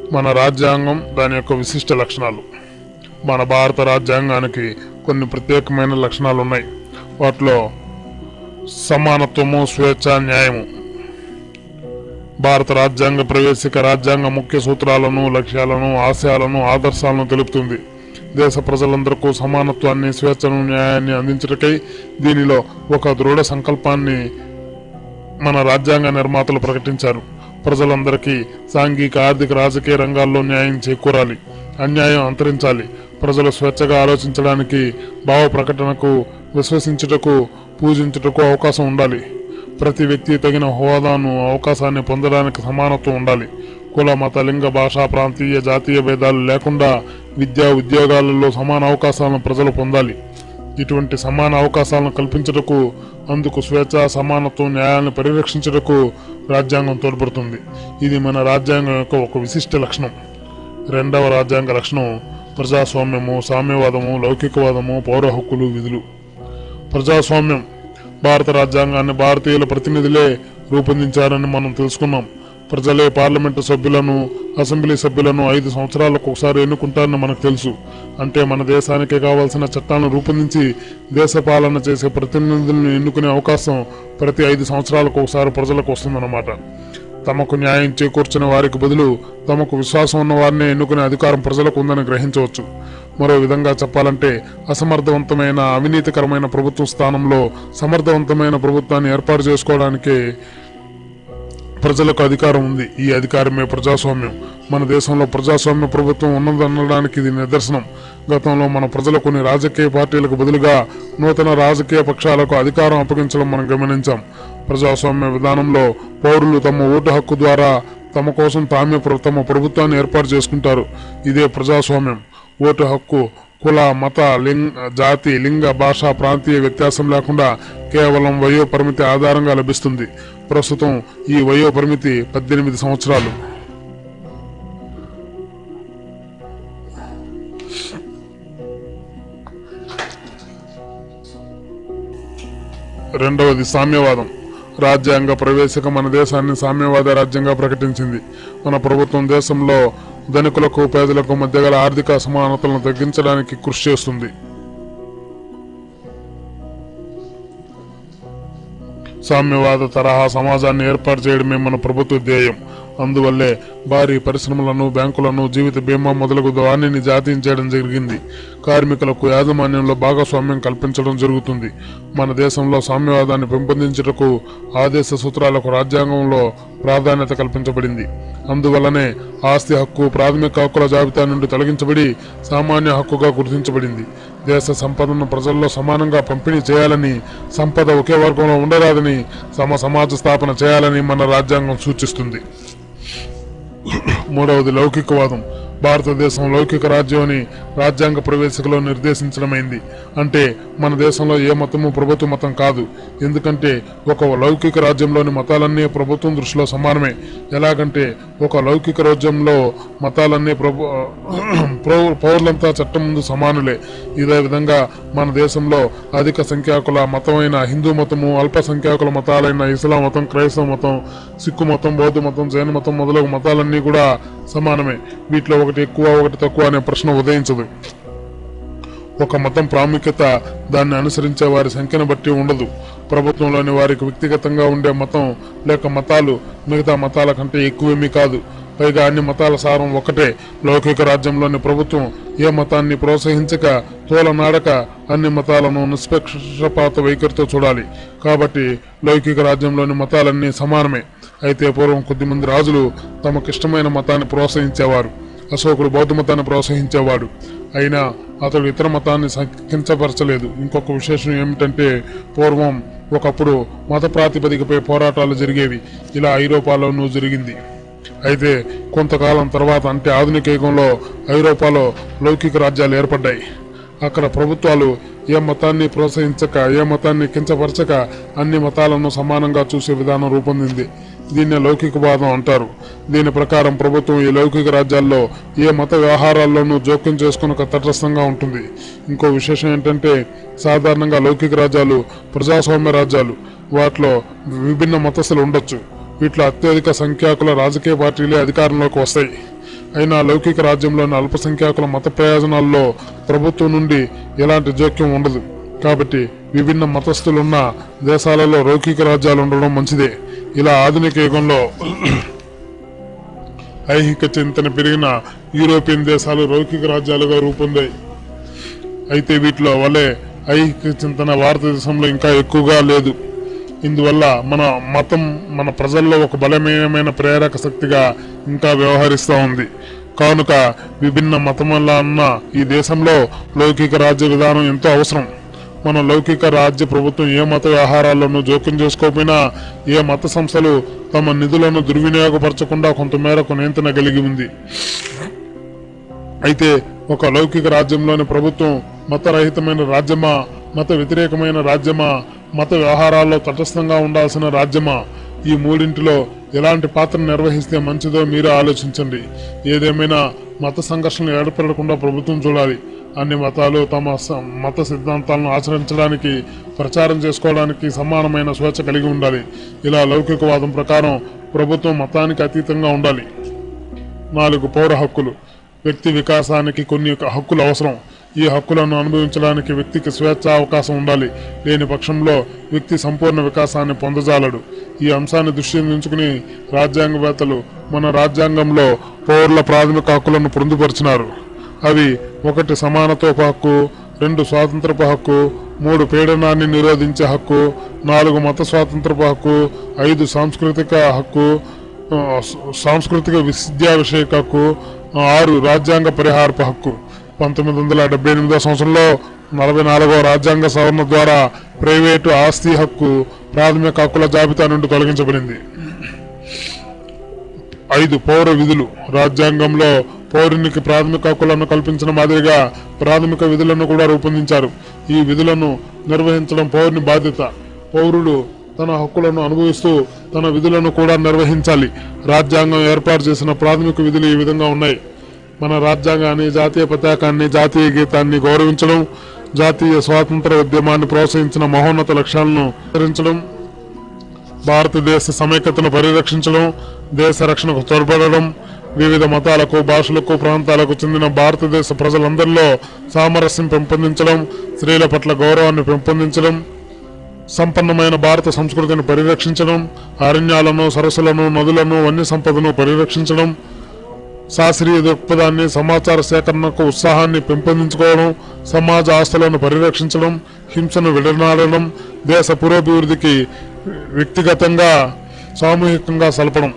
మన రాజ్యాంగం దాని యొక్క విశిష్ట లక్షణాలు మన భారత రాజ్యాంగానికి కొన్ని ప్రత్యేకమైన లక్షణాలు ఉన్నాయి వాటిలో సమానత్వము స్వేచ్ఛ న్యాయము భారత రాజ్యాంగ ప్రవేశిక రాజ్యాంగ ముఖ్య సూత్రాలను లక్ష్యాలను ఆశయాలను ఆదర్శాలను తెలుపుతుంది దేశ ప్రజలందరికీ సమానత్వాన్ని స్వేచ్ఛను న్యాయాన్ని అందించటకై దీనిలో ఒక దృఢ సంకల్పాన్ని మన రాజ్యాంగ నిర్మాతలు ప్రకటించారు ప్రజలందరికీ సాంఘిక ఆర్థిక రాజకీయ రంగాల్లో న్యాయం చేకూరాలి అన్యాయం అంతరించాలి ప్రజలు స్వేచ్ఛగా ఆలోచించడానికి భావ ప్రకటనకు విశ్వసించుటకు పూజించుటకు అవకాశం ఉండాలి ప్రతి వ్యక్తి తగిన హోదాను అవకాశాన్ని పొందడానికి సమానత్వం ఉండాలి కుల మత లింగ భాషా ప్రాంతీయ జాతీయ భేదాలు లేకుండా విద్యా ఉద్యోగాలలో సమాన అవకాశాలను ప్రజలు పొందాలి ఇటువంటి సమాన అవకాశాలను కల్పించుటకు అందుకు స్వేచ్ఛ సమానత్వం న్యాయాలను పరిరక్షించుటకు రాజ్యాంగం తోడ్పడుతుంది ఇది మన రాజ్యాంగం యొక్క ఒక విశిష్ట లక్షణం రెండవ రాజ్యాంగ లక్షణం ప్రజాస్వామ్యము సామ్యవాదము లౌకికవాదము పౌర హక్కులు విధులు ప్రజాస్వామ్యం భారత రాజ్యాంగాన్ని భారతీయుల ప్రతినిధులే రూపొందించారని మనం తెలుసుకున్నాం ప్రజలే పార్లమెంటు సభ్యులను అసెంబ్లీ సభ్యులను ఐదు సంవత్సరాలకు ఒకసారి ఎన్నుకుంటారని మనకు తెలుసు అంటే మన దేశానికి కావాల్సిన చట్టాలను రూపొందించి దేశ పాలన చేసే ప్రతినిధులను ఎన్నుకునే అవకాశం ప్రతి ఐదు సంవత్సరాలకు ఒకసారి ప్రజలకు వస్తుందన్నమాట తమకు న్యాయం చేకూర్చిన వారికి బదులు తమకు విశ్వాసం ఉన్న వారిని ఎన్నుకునే అధికారం ప్రజలకు ఉందని గ్రహించవచ్చు మరో విధంగా చెప్పాలంటే అసమర్థవంతమైన అవినీతికరమైన ప్రభుత్వం స్థానంలో సమర్థవంతమైన ప్రభుత్వాన్ని ఏర్పాటు చేసుకోవడానికి ప్రజలకు అధికారం ఉంది ఈ అధికారమే ప్రజాస్వామ్యం మన దేశంలో ప్రజాస్వామ్య ప్రభుత్వం ఉన్నదనడానికి ఇది నిదర్శనం గతంలో మన ప్రజలు కొన్ని రాజకీయ పార్టీలకు బదులుగా నూతన రాజకీయ పక్షాలకు అధికారం అప్పగించడం మనం గమనించాం ప్రజాస్వామ్య విధానంలో పౌరులు తమ ఓటు హక్కు ద్వారా తమ కోసం తామే ప్ర- తమ ప్రభుత్వాన్ని ఏర్పాటు చేసుకుంటారు ఇదే ప్రజాస్వామ్యం ఓటు హక్కు కుల మత లింగ జాతి లింగ భాష ప్రాంతీయ వ్యత్యాసం లేకుండా కేవలం వయో పరిమితి ఆధారంగా లభిస్తుంది ప్రస్తుతం ఈ వయో పరిమితి పద్దెనిమిది సంవత్సరాలు రెండవది సామ్యవాదం రాజ్యాంగ ప్రవేశిక మన దేశాన్ని సామ్యవాద రాజ్యంగా ప్రకటించింది మన ప్రభుత్వం దేశంలో ధనికులకు పేదలకు మధ్య గల ఆర్థిక అసమానతలను తగ్గించడానికి కృషి చేస్తుంది సామ్యవాద తరహా సమాజాన్ని ఏర్పాటు చేయడమే మన ప్రభుత్వ ధ్యేయం అందువల్లే భారీ పరిశ్రమలను బ్యాంకులను జీవిత బీమా మొదలగు వాణిని జాతీయం చేయడం జరిగింది కార్మికులకు యాజమాన్యంలో భాగస్వామ్యం కల్పించడం జరుగుతుంది మన దేశంలో సామ్యవాదాన్ని పెంపొందించుటకు ఆదేశ సూత్రాలకు రాజ్యాంగంలో ప్రాధాన్యత కల్పించబడింది అందువల్లనే ఆస్తి హక్కు ప్రాథమిక హక్కుల జాబితా నుండి తొలగించబడి సామాన్య హక్కుగా గుర్తించబడింది దేశ సంపదను ప్రజల్లో సమానంగా పంపిణీ చేయాలని సంపద ఒకే వర్గంలో ఉండరాదని సమ సమాజ స్థాపన చేయాలని మన రాజ్యాంగం సూచిస్తుంది మూడవది లౌకికవాదం భారతదేశం లౌకిక రాజ్యం అని రాజ్యాంగ ప్రవేశికలో నిర్దేశించడమైంది అంటే మన దేశంలో ఏ మతము ప్రభుత్వ మతం కాదు ఎందుకంటే ఒక లౌకిక రాజ్యంలోని మతాలన్నీ ప్రభుత్వం దృష్టిలో సమానమే ఎలాగంటే ఒక లౌకిక రాజ్యంలో మతాలన్నీ ప్రభు పౌ- పౌరులంతా చట్టం ముందు సమానులే ఇదే విధంగా మన దేశంలో అధిక సంఖ్యాకుల మతమైన హిందూ మతము అల్ప సంఖ్యాకుల మతాలైన ఇస్లాం మతం క్రైస్తవ మతం సిక్కు మతం బౌద్ధ మతం జైన మతం మొదలగు మతాలన్నీ కూడా సమానమే వీటిలో ఒకటి ఎక్కువ ఒకటి తక్కువ అనే ప్రశ్న ఉదయించదు ఒక మతం ప్రాముఖ్యత దాన్ని అనుసరించే వారి సంఖ్యను బట్టి ఉండదు ప్రభుత్వంలోని వారికి వ్యక్తిగతంగా ఉండే మతం లేక మతాలు మిగతా మతాల కంటే ఎక్కువేమీ కాదు పైగా అన్ని మతాల సారం ఒకటే లౌకిక రాజ్యంలోని ప్రభుత్వం ఏ మతాన్ని ప్రోత్సహించక తోలనాడక అన్ని మతాలను నిష్పక్షపాత వైఖరితో చూడాలి కాబట్టి లౌకిక రాజ్యంలోని మతాలన్నీ సమానమే అయితే పూర్వం కొద్దిమంది రాజులు తమకిష్టమైన మతాన్ని ప్రోత్సహించేవారు అశోకుడు బౌద్ధ మతాన్ని ప్రోత్సహించేవాడు అయినా అతడు ఇతర మతాన్ని సం- కించపరచలేదు ఇంకొక విశేషం ఏమిటంటే పూర్వం ఒకప్పుడు మత ప్రాతిపదికపై పోరాటాలు జరిగేవి ఇలా ఐరోపాలోనూ జరిగింది అయితే కొంతకాలం తర్వాత అంటే ఆధునిక యుగంలో ఐరోపాలో లౌకిక రాజ్యాలు ఏర్పడ్డాయి అక్కడ ప్రభుత్వాలు ఏ మతాన్ని ప్రోత్సహించక ఏ మతాన్ని కించపరచక అన్ని మతాలను సమానంగా చూసే విధానం రూపొందింది దీన్నే లౌకికవాదం అంటారు దీని ప్రకారం ప్రభుత్వం ఈ లౌకిక రాజ్యాల్లో ఏ మత వ్యవహారాల్లోనూ జోక్యం చేసుకునక తటస్థంగా ఉంటుంది ఇంకో విశేషం ఏంటంటే సాధారణంగా లౌకిక రాజ్యాలు ప్రజాస్వామ్య రాజ్యాలు వాటిలో విభిన్న మతస్థులు ఉండొచ్చు వీటిలో అత్యధిక సంఖ్యాకుల రాజకీయ పార్టీలే అధికారంలోకి వస్తాయి అయినా లౌకిక రాజ్యంలోని అల్పసంఖ్యాకుల మత ప్రయోజనాల్లో ప్రభుత్వం నుండి ఎలాంటి జోక్యం ఉండదు కాబట్టి విభిన్న మతస్థులున్న దేశాలలో లౌకిక రాజ్యాలు ఉండడం మంచిదే ఇలా ఆధునిక యుగంలో ఐహిక చింతన పెరిగిన యూరోపియన్ దేశాలు లౌకిక రాజ్యాలుగా రూపొందాయి అయితే వీటిలో వలె ఐహిక చింతన భారతదేశంలో ఇంకా ఎక్కువగా లేదు ఇందువల్ల మన మతం మన ప్రజల్లో ఒక బలమైన ప్రేరక శక్తిగా ఇంకా వ్యవహరిస్తూ ఉంది కానుక విభిన్న మతముల ఉన్న ఈ దేశంలో లౌకిక రాజ్య విధానం ఎంతో అవసరం మన లౌకిక రాజ్య ప్రభుత్వం ఏ మత వ్యవహారాల్లోనూ జోక్యం చేసుకోకపోయినా ఏ మత సంస్థలు తమ నిధులను దుర్వినియోగపరచకుండా కొంతమేరకు నియంత్రణ కలిగి ఉంది అయితే ఒక లౌకిక రాజ్యంలోని ప్రభుత్వం మతరహితమైన రాజ్యమా మత వ్యతిరేకమైన రాజ్యమా మత వ్యవహారాల్లో తటస్థంగా ఉండాల్సిన రాజ్యమా ఈ మూడింటిలో ఎలాంటి పాత్ర నిర్వహిస్తే మంచిదో మీరు ఆలోచించండి ఏదేమైనా మత సంఘర్షణలు ఏర్పడకుండా ప్రభుత్వం చూడాలి అన్ని మతాలు తమ స- మత సిద్ధాంతాలను ఆచరించడానికి ప్రచారం చేసుకోవడానికి సమానమైన స్వేచ్ఛ కలిగి ఉండాలి ఇలా లౌకికవాదం ప్రకారం ప్రభుత్వం మతానికి అతీతంగా ఉండాలి నాలుగు పౌర హక్కులు వ్యక్తి వికాసానికి కొన్ని హక్కులు అవసరం ఈ హక్కులను అనుభవించడానికి వ్యక్తికి స్వేచ్ఛ అవకాశం ఉండాలి లేని పక్షంలో వ్యక్తి సంపూర్ణ వికాసాన్ని పొందజాలడు ఈ అంశాన్ని దృష్టి ఉంచుకుని రాజ్యాంగవేత్తలు మన రాజ్యాంగంలో పౌరుల ప్రాథమిక హక్కులను పొందుపరిచినారు అవి ఒకటి సమానత్వపు హక్కు రెండు స్వాతంత్రపు హక్కు మూడు పీడనాన్ని నిరోధించే హక్కు నాలుగు మత స్వాతంత్రపు హక్కు ఐదు సాంస్కృతిక హక్కు ఆ, స- సాంస్కృతిక విద్యా విషయక హక్కు ఆ, ఆరు రాజ్యాంగ పరిహారపు హక్కు పంతొమ్మిది వందల డెబ్బై ఎనిమిదో సంవత్సరంలో నలభై నాలుగో రాజ్యాంగ సవరణ ద్వారా ప్రైవేటు ఆస్తి హక్కు ప్రాథమిక హక్కుల జాబితా నుండి తొలగించబడింది ఐదు పౌర విధులు రాజ్యాంగంలో పౌరునికి ప్రాథమిక హక్కులను కల్పించిన మాదిరిగా ప్రాథమిక విధులను కూడా రూపొందించారు ఈ విధులను నిర్వహించడం పౌరుని బాధ్యత పౌరుడు తన హక్కులను అనుభవిస్తూ తన విధులను కూడా నిర్వహించాలి రాజ్యాంగం ఏర్పాటు చేసిన ప్రాథమిక విధులు ఈ విధంగా ఉన్నాయి మన రాజ్యాంగాన్ని జాతీయ పతాకాన్ని జాతీయ గీతాన్ని గౌరవించడం జాతీయ స్వాతంత్ర ఉద్యమాన్ని ప్రోత్సహించిన మహోన్నత లక్ష్యాలను ఆచరించడం భారతదేశ సమైక్యతను పరిరక్షించడం దేశ రక్షణకు తోడ్పడడం వివిధ మతాలకు భాషలకు ప్రాంతాలకు చెందిన భారతదేశ ప్రజలందరిలో సామరస్యం పెంపొందించడం స్త్రీల పట్ల గౌరవాన్ని పెంపొందించడం సంపన్నమైన భారత సంస్కృతిని పరిరక్షించడం అరణ్యాలను సరస్సులను నదులను వన్య సంపదను పరిరక్షించడం శాస్త్రీయ దృక్పథాన్ని సమాచార సేకరణకు ఉత్సాహాన్ని పెంపొందించుకోవడం సమాజ ఆస్తులను పరిరక్షించడం హింసను విడనాడడం దేశ పురోభివృద్ధికి వ్యక్తిగతంగా సామూహికంగా సలపడం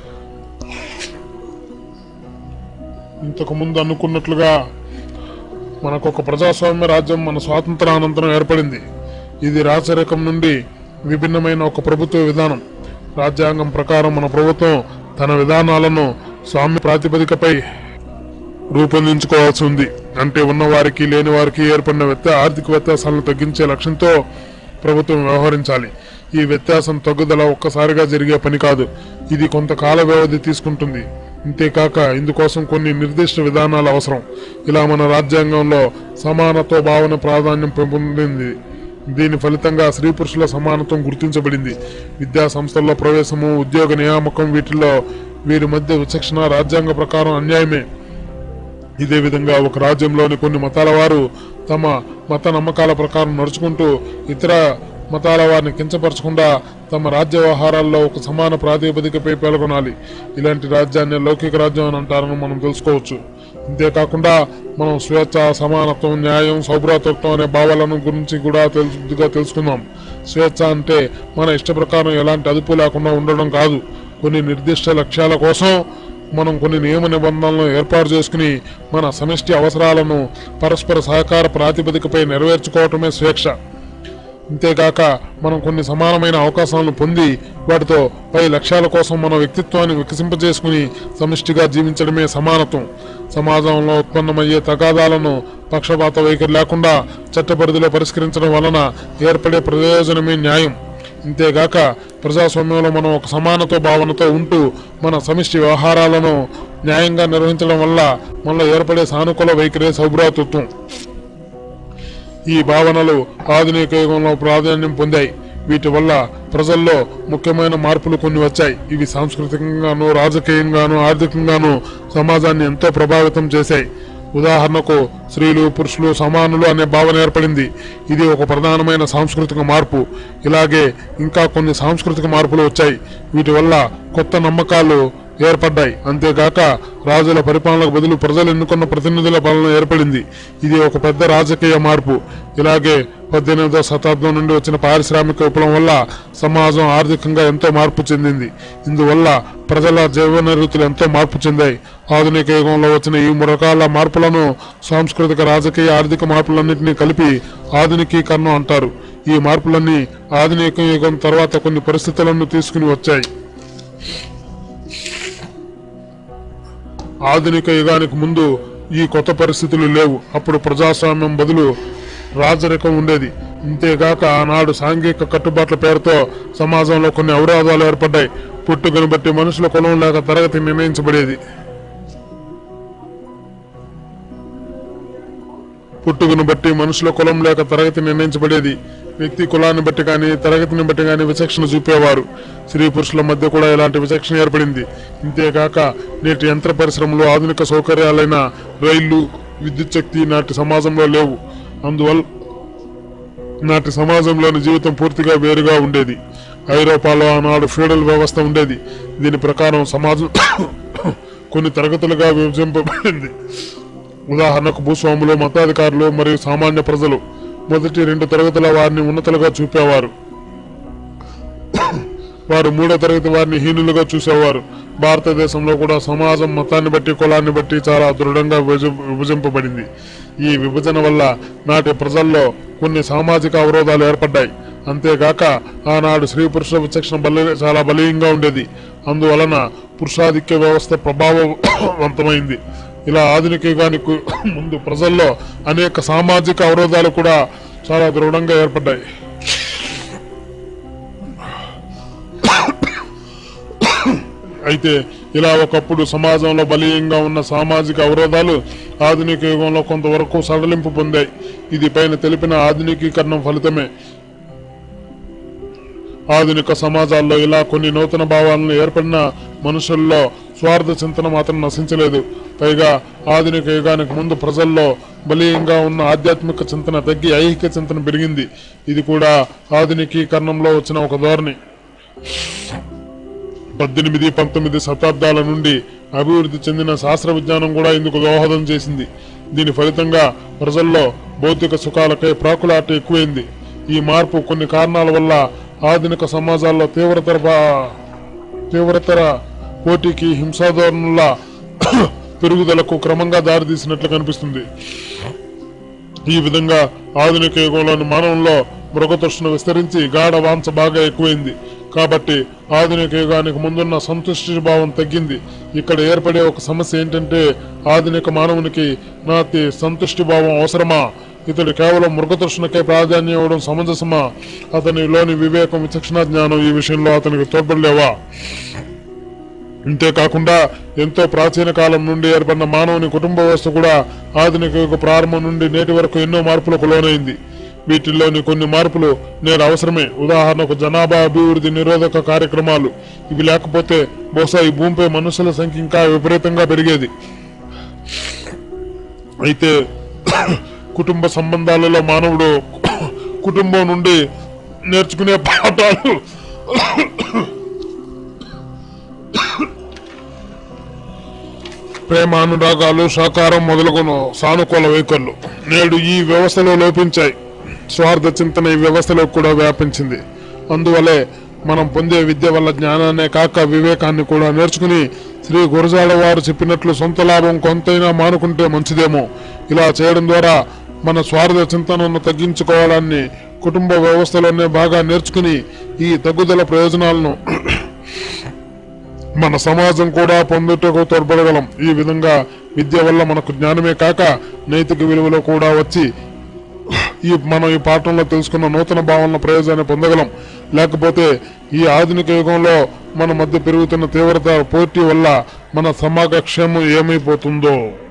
ఇంతకు ముందు అనుకున్నట్లుగా మనకు ఒక ప్రజాస్వామ్య రాజ్యం మన స్వాతంత్రానంతరం ఏర్పడింది ఇది రాచరికం నుండి విభిన్నమైన ఒక ప్రభుత్వ విధానం రాజ్యాంగం ప్రకారం మన ప్రభుత్వం తన విధానాలను స్వామ్య ప్రాతిపదికపై రూపొందించుకోవాల్సి ఉంది అంటే ఉన్నవారికి లేని వారికి ఏర్పడిన వ్యత్య ఆర్థిక వ్యత్యాసాలను తగ్గించే లక్ష్యంతో ప్రభుత్వం వ్యవహరించాలి ఈ వ్యత్యాసం తగ్గుదల ఒక్కసారిగా జరిగే పని కాదు ఇది కొంతకాల వ్యవధి తీసుకుంటుంది ఇంతేకాక ఇందుకోసం కొన్ని నిర్దిష్ట విధానాలు అవసరం ఇలా మన రాజ్యాంగంలో సమానత్వ భావన ప్రాధాన్యం పెంపొందింది దీని ఫలితంగా స్త్రీ పురుషుల సమానత్వం గుర్తించబడింది విద్యా సంస్థల్లో ప్రవేశము ఉద్యోగ నియామకం వీటిల్లో వీరి మధ్య విచక్షణ రాజ్యాంగ ప్రకారం అన్యాయమే ఇదే విధంగా ఒక రాజ్యంలోని కొన్ని మతాల వారు తమ మత నమ్మకాల ప్రకారం నడుచుకుంటూ ఇతర మతాల వారిని కించపరచకుండా తమ రాజ్య వ్యవహారాల్లో ఒక సమాన ప్రాతిపదికపై పేర్కొనాలి ఇలాంటి రాజ్యాన్ని లౌకిక రాజ్యం అని అంటారని మనం తెలుసుకోవచ్చు ఇంతేకాకుండా మనం స్వేచ్ఛ సమానత్వం న్యాయం సౌభ్రాతృత్వం అనే భావాలను గురించి కూడా తెలుసుగా తెలుసుకుందాం స్వేచ్ఛ అంటే మన ఇష్ట ప్రకారం ఎలాంటి అదుపు లేకుండా ఉండడం కాదు కొన్ని నిర్దిష్ట లక్ష్యాల కోసం మనం కొన్ని నియమ నిబంధనలను ఏర్పాటు చేసుకుని మన సమిష్టి అవసరాలను పరస్పర సహకార ప్రాతిపదికపై నెరవేర్చుకోవటమే స్వేచ్ఛ ఇంతేకాక మనం కొన్ని సమానమైన అవకాశాలను పొంది వాటితో పై లక్ష్యాల కోసం మన వ్యక్తిత్వాన్ని వికసింపజేసుకుని సమిష్టిగా జీవించడమే సమానత్వం సమాజంలో ఉత్పన్నమయ్యే తగాదాలను పక్షపాత వైఖరి లేకుండా చట్టపరిధిలో పరిష్కరించడం వలన ఏర్పడే ప్రయోజనమే న్యాయం ఇంతేగాక ప్రజాస్వామ్యంలో మనం ఒక సమానత్వ భావనతో ఉంటూ మన సమిష్టి వ్యవహారాలను న్యాయంగా నిర్వహించడం వల్ల మనలో ఏర్పడే సానుకూల వైఖరే సౌభ్రాతృత్వం ఈ భావనలు ఆధునిక యుగంలో ప్రాధాన్యం పొందాయి వీటి వల్ల ప్రజల్లో ముఖ్యమైన మార్పులు కొన్ని వచ్చాయి ఇవి సాంస్కృతికంగాను రాజకీయంగాను ఆర్థికంగాను సమాజాన్ని ఎంతో ప్రభావితం చేశాయి ఉదాహరణకు స్త్రీలు పురుషులు సమానులు అనే భావన ఏర్పడింది ఇది ఒక ప్రధానమైన సాంస్కృతిక మార్పు ఇలాగే ఇంకా కొన్ని సాంస్కృతిక మార్పులు వచ్చాయి వీటి వల్ల కొత్త నమ్మకాలు ఏర్పడ్డాయి అంతేగాక రాజుల పరిపాలనకు బదులు ప్రజలు ఎన్నుకున్న ప్రతినిధుల పాలన ఏర్పడింది ఇది ఒక పెద్ద రాజకీయ మార్పు ఇలాగే పద్దెనిమిదవ శతాబ్దం నుండి వచ్చిన పారిశ్రామిక విప్లవం వల్ల సమాజం ఆర్థికంగా ఎంతో మార్పు చెందింది ఇందువల్ల ప్రజల జీవన రీతులు ఎంతో మార్పు చెందాయి ఆధునిక యుగంలో వచ్చిన ఈ రకాల మార్పులను సాంస్కృతిక రాజకీయ ఆర్థిక మార్పులన్నింటినీ కలిపి ఆధునికీకరణ అంటారు ఈ మార్పులన్నీ ఆధునిక యుగం తర్వాత కొన్ని పరిస్థితులను తీసుకుని వచ్చాయి ఆధునిక యుగానికి ముందు ఈ కొత్త పరిస్థితులు లేవు అప్పుడు ప్రజాస్వామ్యం బదులు రాజరికం ఉండేది ఇంతేగాక ఆనాడు సాంఘిక కట్టుబాట్ల పేరుతో సమాజంలో కొన్ని అవరోధాలు ఏర్పడ్డాయి పుట్టుకను బట్టి మనుషుల కులం లేక తరగతి నిర్ణయించబడేది పుట్టుకను బట్టి మనుషుల కులం లేక తరగతి నిర్ణయించబడేది వ్యక్తి కులాన్ని బట్టి కానీ తరగతిని బట్టి కానీ విచక్షణ చూపేవారు స్త్రీ పురుషుల మధ్య కూడా ఇలాంటి విచక్షణ ఏర్పడింది ఇంతేకాక నేటి యంత్ర పరిశ్రమలు ఆధునిక సౌకర్యాలైన రైళ్లు విద్యుత్ శక్తి నాటి సమాజంలో లేవు అందువల్ల నాటి సమాజంలోని జీవితం పూర్తిగా వేరుగా ఉండేది ఐరోపాలో ఆనాడు ఫ్యూడల్ వ్యవస్థ ఉండేది దీని ప్రకారం సమాజం కొన్ని తరగతులుగా విభజింపబడింది ఉదాహరణకు భూస్వాములు మతాధికారులు మరియు సామాన్య ప్రజలు మొదటి రెండు తరగతుల వారిని ఉన్నతులుగా చూపేవారు వారు మూడో తరగతి వారిని హీనులుగా చూసేవారు భారతదేశంలో కూడా సమాజం మతాన్ని బట్టి కులాన్ని బట్టి చాలా దృఢంగా విభజ- విభజింపబడింది ఈ విభజన వల్ల నాటి ప్రజల్లో కొన్ని సామాజిక అవరోధాలు ఏర్పడ్డాయి అంతేగాక ఆనాడు స్త్రీ పురుష విచక్షణ బలి చాలా బలీయంగా ఉండేది అందువలన పురుషాధిక్య వ్యవస్థ ప్రభావవంతమైంది ఇలా ఆధునిక యుగానికి ముందు ప్రజల్లో అనేక సామాజిక అవరోధాలు కూడా చాలా దృఢంగా ఏర్పడ్డాయి అయితే ఇలా ఒకప్పుడు సమాజంలో బలీయంగా ఉన్న సామాజిక అవరోధాలు ఆధునిక యుగంలో కొంతవరకు సడలింపు పొందాయి ఇది పైన తెలిపిన ఆధునికీకరణం ఫలితమే ఆధునిక సమాజాల్లో ఇలా కొన్ని నూతన భావాలను ఏర్పడిన మనుషుల్లో స్వార్థ చింతన మాత్రం నశించలేదు పైగా ఆధునిక యుగానికి ముందు ప్రజల్లో బలీయంగా ఉన్న ఆధ్యాత్మిక చింతన తగ్గి ఐహిక చింతన పెరిగింది ఇది కూడా ఆధునికీకరణంలో వచ్చిన ఒక ధోరణి పద్దెనిమిది పంతొమ్మిది శతాబ్దాల నుండి అభివృద్ధి చెందిన శాస్త్ర విజ్ఞానం కూడా ఇందుకు దోహదం చేసింది దీని ఫలితంగా ప్రజల్లో భౌతిక సుఖాలకై ప్రాకులాట ఎక్కువైంది ఈ మార్పు కొన్ని కారణాల వల్ల ఆధునిక సమాజాల్లో తీవ్రతర బా- తీవ్రతర పోటీకి హింసాధోరణుల పెరుగుదలకు క్రమంగా దారితీసినట్లు కనిపిస్తుంది ఈ విధంగా ఆధునిక యుగంలోని మానవంలో మృగతృష్ణ విస్తరించి గాఢ వాంఛ బాగా ఎక్కువైంది కాబట్టి ఆధునిక యుగానికి ముందున్న సంతుష్టి భావం తగ్గింది ఇక్కడ ఏర్పడే ఒక సమస్య ఏంటంటే ఆధునిక మానవునికి నాటి సంతుష్టి భావం అవసరమా ఇతడు కేవలం మృగతృష్ణకే ప్రాధాన్యం ఇవ్వడం సమంజసమా అతనిలోని వివేకం విచక్షణ జ్ఞానం ఈ విషయంలో అతనికి తోడ్పడలేవా అంతేకాకుండా ఎంతో ప్రాచీన కాలం నుండి ఏర్పడిన మానవుని కుటుంబ వ్యవస్థ కూడా ఆధునిక యుగ ప్రారంభం నుండి నేటి వరకు ఎన్నో మార్పులకు లోనైంది వీటిల్లోని కొన్ని మార్పులు నేడు అవసరమే ఉదాహరణకు జనాభా అభివృద్ధి నిరోధక కార్యక్రమాలు ఇవి లేకపోతే బహుశా ఈ భూమిపై మనుషుల సంఖ్య ఇంకా విపరీతంగా పెరిగేది అయితే కుటుంబ సంబంధాలలో మానవుడు కుటుంబం నుండి నేర్చుకునే పాఠాలు ప్రేమ అనురాగాలు సహకారం మొదలుగును సానుకూల వైఖరులు నేడు ఈ వ్యవస్థలో లోపించాయి స్వార్థ చింతన ఈ వ్యవస్థలో కూడా వ్యాపించింది అందువలే మనం పొందే విద్య వల్ల జ్ఞానాన్నే కాక వివేకాన్ని కూడా నేర్చుకుని శ్రీ గురజాడ వారు చెప్పినట్లు సొంత లాభం కొంతైనా మానుకుంటే మంచిదేమో ఇలా చేయడం ద్వారా మన స్వార్థ చింతనను తగ్గించుకోవడాన్ని కుటుంబ వ్యవస్థలోనే బాగా నేర్చుకుని ఈ తగ్గుదల ప్రయోజనాలను మన సమాజం కూడా పొందుటకు తోడ్పడగలం ఈ విధంగా విద్య వల్ల మనకు జ్ఞానమే కాక నైతిక విలువలు కూడా వచ్చి ఈ మనం ఈ పాఠంలో తెలుసుకున్న నూతన భావనల ప్రయోజనాన్ని పొందగలం లేకపోతే ఈ ఆధునిక యుగంలో మన మధ్య పెరుగుతున్న తీవ్రత పోటీ వల్ల మన సమాజ క్షేమం ఏమైపోతుందో